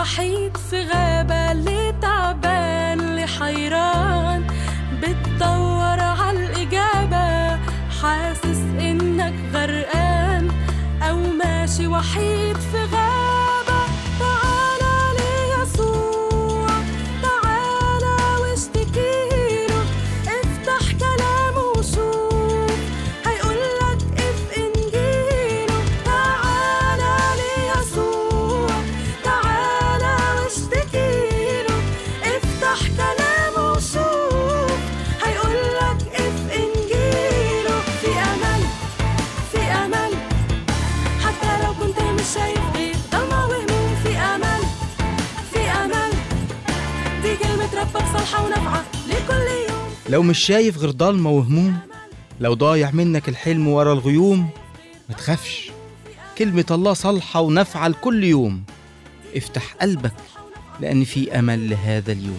وحيد في غابة اللي تعبان اللي حيران بتدور عالإجابة حاسس إنك غرقان أو ماشي وحيد في غابة تعالى ليسوع تعالى واشتكيله افتح كلامه وشوف هيقولك اف انجيله تعالى ليسوع تعالى واشتكيله افتح كلامه وشوف هيقولك اف انجيله في امل في امل حتى لو كنت مش شايف غير ضلمة وهموم في امل في امل دي كلمة ربك صالحة ونافعة لكل يوم لو مش شايف غير ضلمة وهموم لو ضايع منك الحلم ورا الغيوم ما تخافش كلمة الله صالحة ونافعة لكل يوم افتح قلبك لأن في أمل لهذا اليوم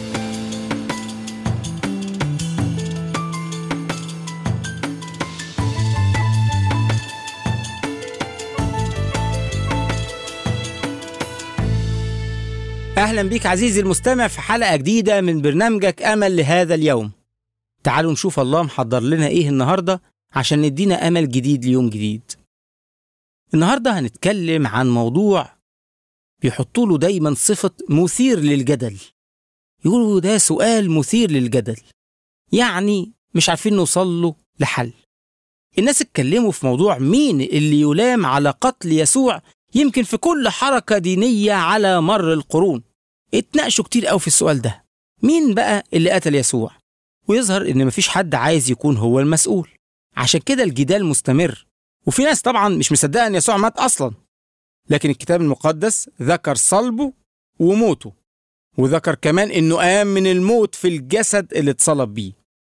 أهلا بيك عزيزي المستمع في حلقة جديدة من برنامجك أمل لهذا اليوم تعالوا نشوف الله محضر لنا إيه النهاردة عشان ندينا أمل جديد ليوم جديد النهاردة هنتكلم عن موضوع بيحطوا له دايما صفة مثير للجدل يقولوا ده سؤال مثير للجدل يعني مش عارفين نوصل له لحل الناس اتكلموا في موضوع مين اللي يلام على قتل يسوع يمكن في كل حركة دينية على مر القرون اتناقشوا كتير قوي في السؤال ده مين بقى اللي قتل يسوع ويظهر ان مفيش حد عايز يكون هو المسؤول عشان كده الجدال مستمر وفي ناس طبعا مش مصدقه ان يسوع مات اصلا لكن الكتاب المقدس ذكر صلبه وموته وذكر كمان انه قام من الموت في الجسد اللي اتصلب بيه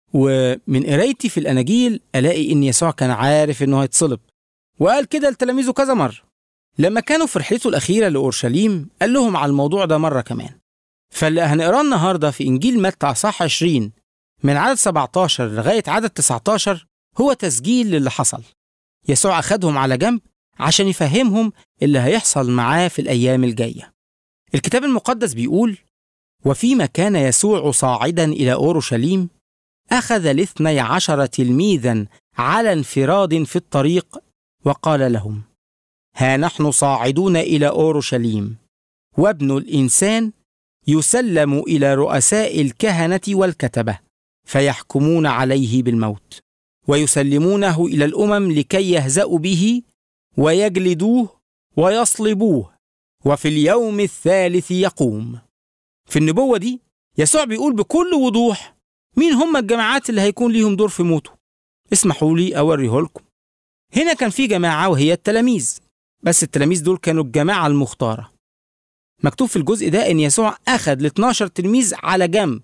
ومن قرايتي في الاناجيل الاقي ان يسوع كان عارف انه هيتصلب وقال كده لتلاميذه كذا مره لما كانوا في رحلته الأخيرة لأورشليم قال لهم على الموضوع ده مرة كمان فاللي هنقراه النهاردة في إنجيل متى أصح 20 من عدد 17 لغاية عدد 19 هو تسجيل للي حصل يسوع أخدهم على جنب عشان يفهمهم اللي هيحصل معاه في الأيام الجاية الكتاب المقدس بيقول وفيما كان يسوع صاعدا إلى أورشليم أخذ الاثني عشر تلميذا على انفراد في الطريق وقال لهم ها نحن صاعدون الى اورشليم وابن الانسان يسلم الى رؤساء الكهنه والكتبه فيحكمون عليه بالموت ويسلمونه الى الامم لكي يهزأوا به ويجلدوه ويصلبوه وفي اليوم الثالث يقوم في النبوه دي يسوع بيقول بكل وضوح مين هم الجماعات اللي هيكون ليهم دور في موته اسمحوا لي اوريه لكم هنا كان في جماعه وهي التلاميذ بس التلاميذ دول كانوا الجماعة المختارة مكتوب في الجزء ده إن يسوع أخذ ال 12 تلميذ على جنب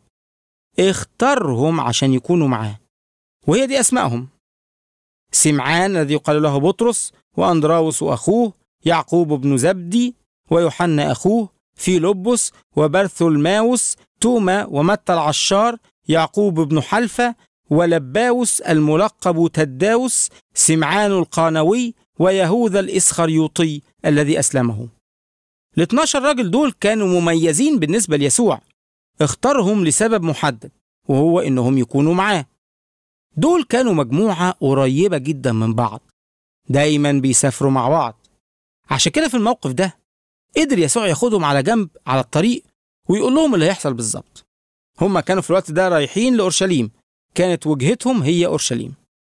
اختارهم عشان يكونوا معاه وهي دي أسمائهم سمعان الذي يقال له بطرس وأندراوس وأخوه يعقوب بن زبدي ويوحنا أخوه فيلبس وبرثولماوس توما ومتى العشار يعقوب بن حلفة ولباوس الملقب تداوس سمعان القانوي ويهوذا الإسخريوطي الذي أسلمه ال 12 راجل دول كانوا مميزين بالنسبة ليسوع اختارهم لسبب محدد وهو إنهم يكونوا معاه دول كانوا مجموعة قريبة جدا من بعض دايما بيسافروا مع بعض عشان كده في الموقف ده قدر يسوع ياخدهم على جنب على الطريق ويقول لهم اللي هيحصل بالظبط هما كانوا في الوقت ده رايحين لأورشليم كانت وجهتهم هي أورشليم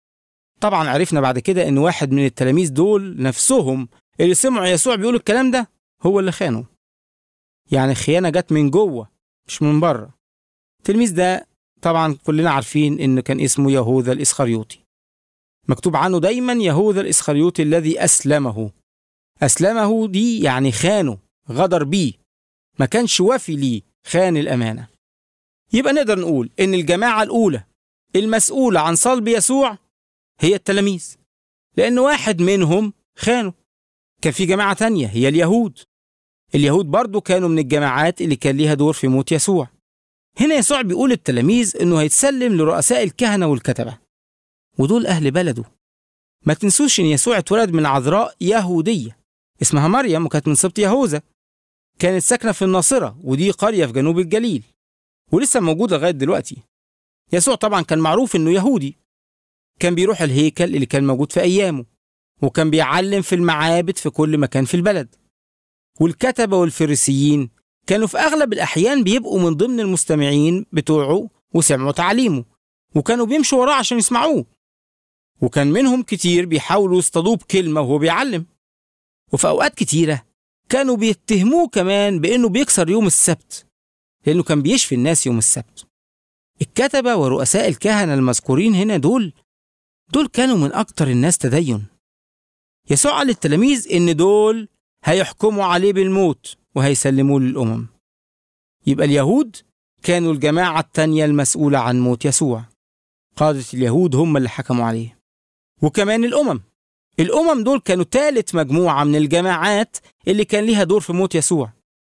طبعا عرفنا بعد كده ان واحد من التلاميذ دول نفسهم اللي سمعوا يسوع بيقول الكلام ده هو اللي خانه يعني الخيانة جت من جوه مش من بره التلميذ ده طبعا كلنا عارفين ان كان اسمه يهوذا الاسخريوطي مكتوب عنه دايما يهوذا الاسخريوطي الذي اسلمه اسلمه دي يعني خانه غدر بيه ما كانش وافي ليه خان الامانه يبقى نقدر نقول ان الجماعه الاولى المسؤوله عن صلب يسوع هي التلاميذ لأن واحد منهم خانوا كان في جماعة تانية هي اليهود اليهود برضو كانوا من الجماعات اللي كان ليها دور في موت يسوع هنا يسوع بيقول للتلاميذ انه هيتسلم لرؤساء الكهنة والكتبة ودول أهل بلده ما تنسوش ان يسوع اتولد من عذراء يهودية اسمها مريم وكانت من سبط يهوذا كانت ساكنة في الناصرة ودي قرية في جنوب الجليل ولسه موجودة لغاية دلوقتي يسوع طبعا كان معروف إنه يهودي كان بيروح الهيكل اللي كان موجود في أيامه وكان بيعلم في المعابد في كل مكان في البلد والكتبة والفريسيين كانوا في أغلب الأحيان بيبقوا من ضمن المستمعين بتوعه وسمعوا تعليمه وكانوا بيمشوا وراه عشان يسمعوه وكان منهم كتير بيحاولوا يصطادوه بكلمة وهو بيعلم وفي أوقات كتيرة كانوا بيتهموه كمان بإنه بيكسر يوم السبت لأنه كان بيشفي الناس يوم السبت الكتبة ورؤساء الكهنة المذكورين هنا دول دول كانوا من أكتر الناس تدين يسوع قال للتلاميذ إن دول هيحكموا عليه بالموت وهيسلموه للأمم يبقى اليهود كانوا الجماعة التانية المسؤولة عن موت يسوع قادة اليهود هم اللي حكموا عليه وكمان الأمم الأمم دول كانوا تالت مجموعة من الجماعات اللي كان ليها دور في موت يسوع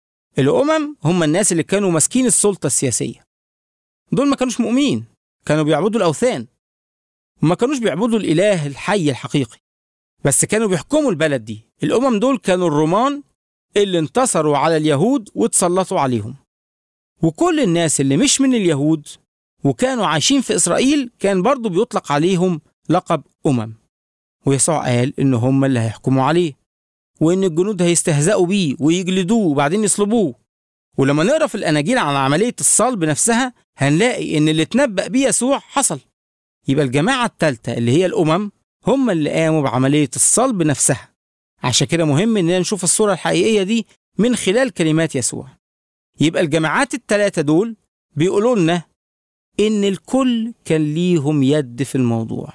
الأمم هم الناس اللي كانوا ماسكين السلطة السياسية دول ما كانوش مؤمنين كانوا بيعبدوا الأوثان وما كانوش بيعبدوا الإله الحي الحقيقي بس كانوا بيحكموا البلد دي الأمم دول كانوا الرومان اللي انتصروا على اليهود واتسلطوا عليهم وكل الناس اللي مش من اليهود وكانوا عايشين في إسرائيل كان برضو بيطلق عليهم لقب أمم ويسوع قال إن هم اللي هيحكموا عليه وإن الجنود هيستهزئوا بيه ويجلدوه وبعدين يصلبوه ولما نقرا في الأناجيل عن عملية الصلب نفسها هنلاقي إن اللي اتنبأ بيه يسوع حصل يبقى الجماعة التالتة اللي هي الأمم هم اللي قاموا بعملية الصلب نفسها عشان كده مهم إننا نشوف الصورة الحقيقية دي من خلال كلمات يسوع يبقى الجماعات التلاتة دول بيقولوا لنا إن الكل كان ليهم يد في الموضوع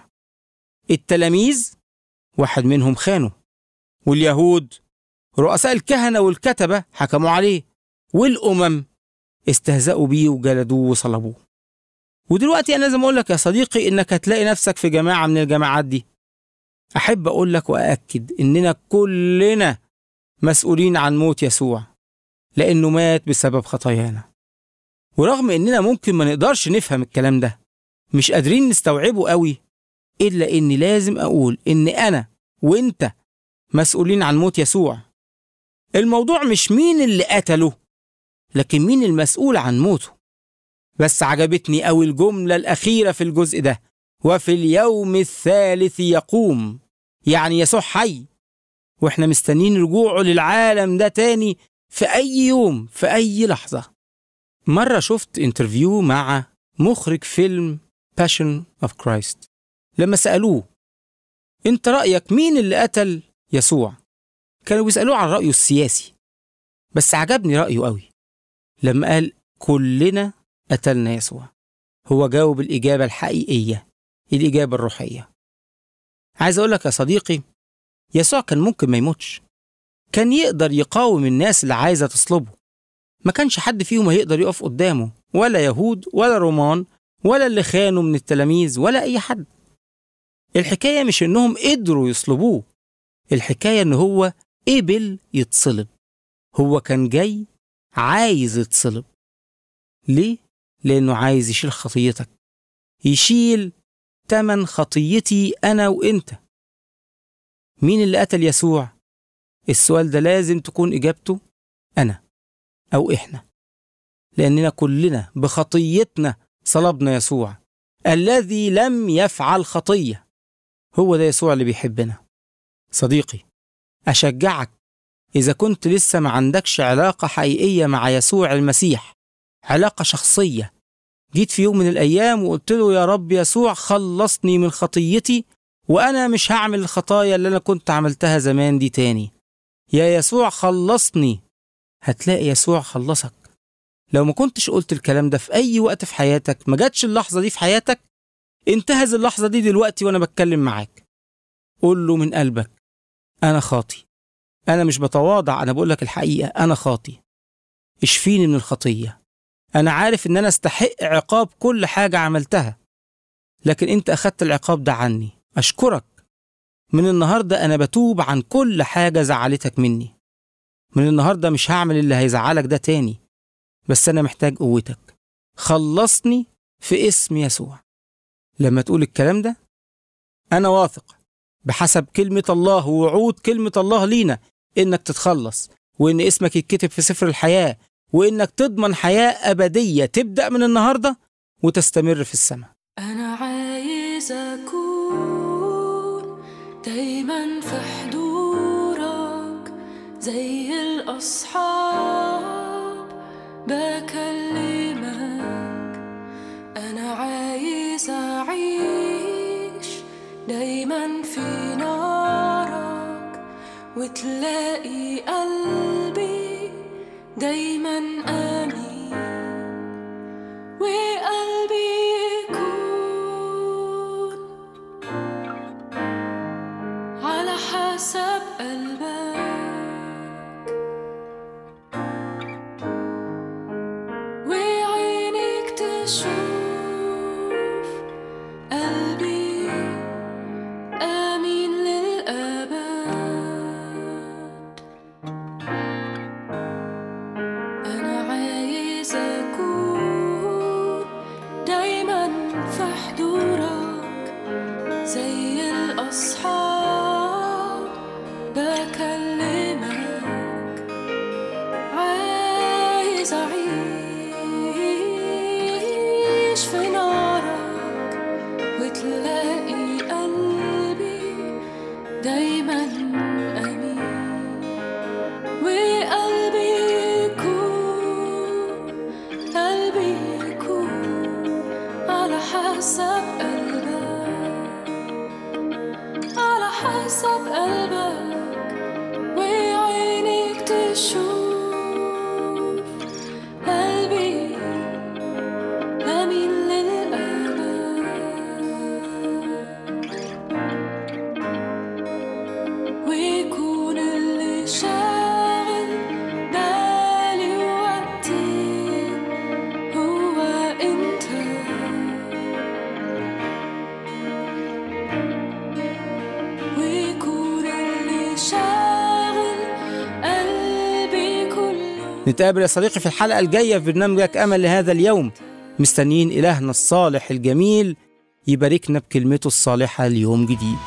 التلاميذ واحد منهم خانوا واليهود رؤساء الكهنة والكتبة حكموا عليه والأمم استهزأوا بيه وجلدوه وصلبوه ودلوقتي أنا لازم أقول لك يا صديقي إنك هتلاقي نفسك في جماعة من الجماعات دي أحب أقول لك وأأكد إننا كلنا مسؤولين عن موت يسوع لأنه مات بسبب خطايانا ورغم إننا ممكن ما نقدرش نفهم الكلام ده مش قادرين نستوعبه قوي إلا إني لازم أقول إن أنا وإنت مسؤولين عن موت يسوع الموضوع مش مين اللي قتله لكن مين المسؤول عن موته بس عجبتني قوي الجملة الأخيرة في الجزء ده وفي اليوم الثالث يقوم يعني يسوع حي واحنا مستنين رجوعه للعالم ده تاني في أي يوم في أي لحظة مرة شفت انترفيو مع مخرج فيلم Passion of Christ لما سألوه انت رأيك مين اللي قتل يسوع كانوا بيسألوه عن رأيه السياسي بس عجبني رأيه قوي لما قال كلنا قتلنا يسوع هو جاوب الإجابة الحقيقية الإجابة الروحية عايز أقول لك يا صديقي يسوع كان ممكن ما يموتش كان يقدر يقاوم الناس اللي عايزة تصلبه ما كانش حد فيهم هيقدر يقف قدامه ولا يهود ولا رومان ولا اللي خانوا من التلاميذ ولا أي حد الحكاية مش إنهم قدروا يصلبوه الحكاية إن هو قبل يتصلب هو كان جاي عايز يتصلب ليه؟ لأنه عايز يشيل خطيتك يشيل تمن خطيتي أنا وإنت مين اللي قتل يسوع؟ السؤال ده لازم تكون إجابته أنا أو إحنا لأننا كلنا بخطيتنا صلبنا يسوع الذي لم يفعل خطية هو ده يسوع اللي بيحبنا صديقي أشجعك إذا كنت لسه ما عندكش علاقة حقيقية مع يسوع المسيح علاقة شخصية جيت في يوم من الأيام وقلت له يا رب يسوع خلصني من خطيتي وأنا مش هعمل الخطايا اللي أنا كنت عملتها زمان دي تاني يا يسوع خلصني هتلاقي يسوع خلصك لو ما كنتش قلت الكلام ده في أي وقت في حياتك ما جاتش اللحظة دي في حياتك انتهز اللحظة دي دلوقتي وأنا بتكلم معاك قول له من قلبك أنا خاطي أنا مش بتواضع أنا بقول لك الحقيقة أنا خاطي اشفيني من الخطية أنا عارف إن أنا استحق عقاب كل حاجة عملتها لكن أنت أخدت العقاب ده عني أشكرك من النهاردة أنا بتوب عن كل حاجة زعلتك مني من النهاردة مش هعمل اللي هيزعلك ده تاني بس أنا محتاج قوتك خلصني في اسم يسوع لما تقول الكلام ده أنا واثق بحسب كلمة الله ووعود كلمة الله لينا إنك تتخلص وإن اسمك يتكتب في سفر الحياة وإنك تضمن حياة أبدية تبدأ من النهاردة وتستمر في السماء أنا عايز أكون دايما في حضورك زي الأصحاب بكلمك أنا عايز أعيش دايما في نارك وتلاقي قلبي دايما آمين وقلبي يكون على حسب قلبك وعينك تشوف قلبي آمين للأبد أنا عايز أكون دايما في حضورك زي الأصحاب بكلمك عايز أعيش في نارك وتلاقي قلبي دايما أمين وقلبي يكون قلبي يكون على حسب قلبك على حسب قلبك وعينك تشوف قلبي أمين للأبد ويكون اللي شاغل بالي ووقتي هو انت ويكون اللي شاغل قلبي كله نتقابل يا صديقي في الحلقة الجاية في برنامجك أمل لهذا اليوم مستنيين إلهنا الصالح الجميل يباركنا بكلمته الصالحة ليوم جديد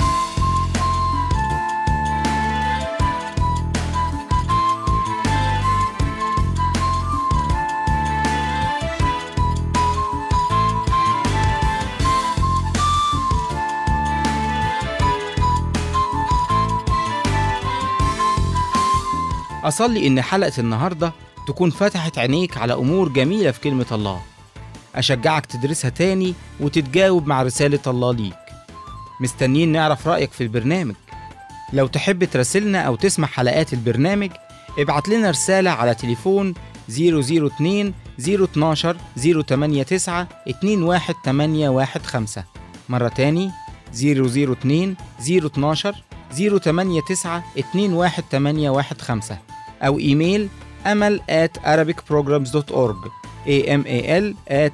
أصلي إن حلقة النهاردة تكون فتحت عينيك على أمور جميلة في كلمة الله أشجعك تدرسها تاني وتتجاوب مع رسالة الله ليك مستنيين نعرف رأيك في البرنامج لو تحب تراسلنا أو تسمع حلقات البرنامج ابعت لنا رسالة على تليفون 002 012 089 21815 مرة تاني 002 012 089 21815 أو إيميل أمل at arabicprograms.org amal at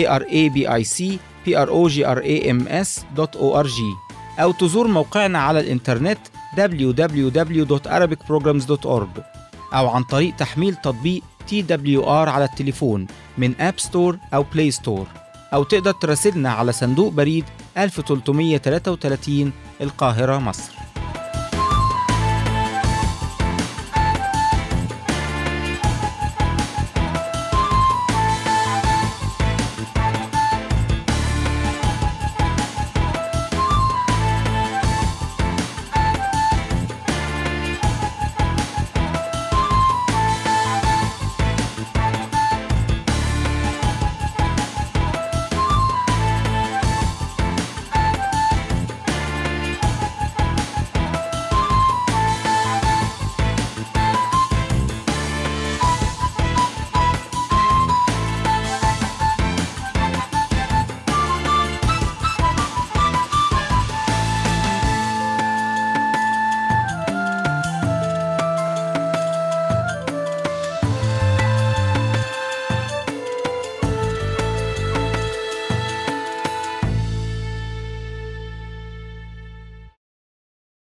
arabicprograms.org أو تزور موقعنا على الإنترنت www.arabicprograms.org أو عن طريق تحميل تطبيق TWR على التليفون من أب ستور أو بلاي ستور أو تقدر تراسلنا على صندوق بريد 1333 القاهرة مصر